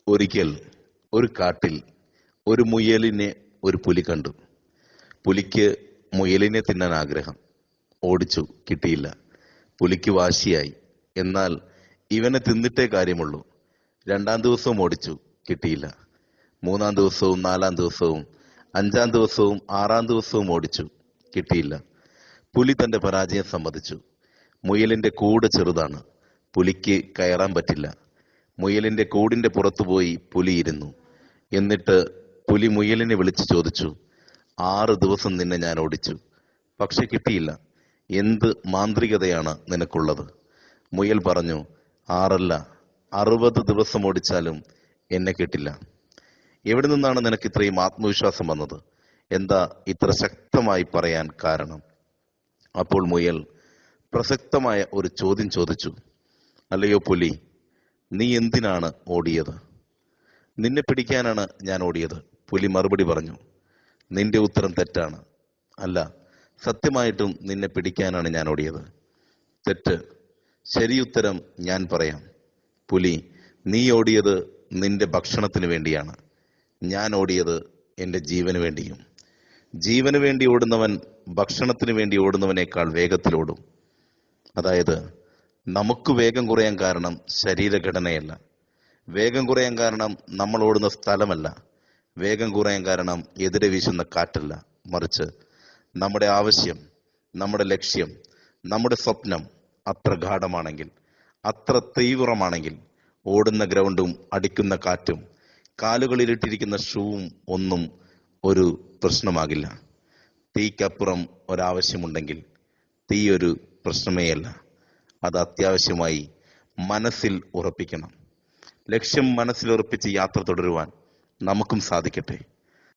ഒരിക്കൽ ഒരു കാട്ടിൽ ഒരു മുയലിനെ ഒരു പുലി കണ്ടു പുലിക്ക് മുയലിനെ തിന്നാൻ ആഗ്രഹം ഓടിച്ചു കിട്ടിയില്ല പുലിക്ക് വാശിയായി എന്നാൽ ഇവനെ തിന്നിട്ടേ കാര്യമുള്ളൂ രണ്ടാം ദിവസവും ഓടിച്ചു കിട്ടിയില്ല മൂന്നാം ദിവസവും നാലാം ദിവസവും അഞ്ചാം ദിവസവും ആറാം ദിവസവും ഓടിച്ചു കിട്ടിയില്ല പുലി തന്റെ പരാജയം സമ്മതിച്ചു മുയലിന്റെ കൂട് ചെറുതാണ് പുലിക്ക് കയറാൻ പറ്റില്ല മുയലിന്റെ കൂടിന്റെ പുറത്തു പോയി പുലി ഇരുന്നു എന്നിട്ട് പുലി മുയലിനെ വിളിച്ചു ചോദിച്ചു ആറ് ദിവസം നിന്നെ ഞാൻ ഓടിച്ചു പക്ഷെ കിട്ടിയില്ല എന്ത് മാന്ത്രികതയാണ് നിനക്കുള്ളത് മുയൽ പറഞ്ഞു ആറല്ല അറുപത് ദിവസം ഓടിച്ചാലും എന്നെ കിട്ടില്ല എവിടെ നിന്നാണ് നിനക്ക് ഇത്രയും ആത്മവിശ്വാസം വന്നത് എന്താ ഇത്ര ശക്തമായി പറയാൻ കാരണം അപ്പോൾ മുയൽ പ്രസക്തമായ ഒരു ചോദ്യം ചോദിച്ചു അല്ലയോ പുലി നീ എന്തിനാണ് ഓടിയത് നിന്നെ പിടിക്കാനാണ് ഞാൻ ഓടിയത് പുലി മറുപടി പറഞ്ഞു നിന്റെ ഉത്തരം തെറ്റാണ് അല്ല സത്യമായിട്ടും നിന്നെ പിടിക്കാനാണ് ഞാൻ ഓടിയത് തെറ്റ് ശരിയുത്തരം ഞാൻ പറയാം പുലി നീ ഓടിയത് നിന്റെ ഭക്ഷണത്തിന് വേണ്ടിയാണ് ഞാൻ ഓടിയത് എൻ്റെ ജീവന് വേണ്ടിയും ജീവന് വേണ്ടി ഓടുന്നവൻ ഭക്ഷണത്തിന് വേണ്ടി ഓടുന്നവനേക്കാൾ വേഗത്തിൽ ഓടും അതായത് നമുക്ക് വേഗം കുറയാൻ കാരണം ശരീരഘടനയല്ല വേഗം കുറയാൻ കാരണം നമ്മൾ ഓടുന്ന സ്ഥലമല്ല വേഗം കുറയാൻ കാരണം എതിരെ വീശുന്ന കാറ്റല്ല മറിച്ച് നമ്മുടെ ആവശ്യം നമ്മുടെ ലക്ഷ്യം നമ്മുടെ സ്വപ്നം അത്ര ഗാഠമാണെങ്കിൽ അത്ര തീവ്രമാണെങ്കിൽ ഓടുന്ന ഗ്രൗണ്ടും അടിക്കുന്ന കാറ്റും കാലുകളിലിട്ടിരിക്കുന്ന ഷൂവും ഒന്നും ഒരു പ്രശ്നമാകില്ല തീക്കപ്പുറം ഒരാവശ്യമുണ്ടെങ്കിൽ തീ ഒരു പ്രശ്നമേയല്ല അത് അത്യാവശ്യമായി മനസ്സിൽ ഉറപ്പിക്കണം ലക്ഷ്യം മനസ്സിൽ ഉറപ്പിച്ച് യാത്ര തുടരുവാൻ നമുക്കും സാധിക്കട്ടെ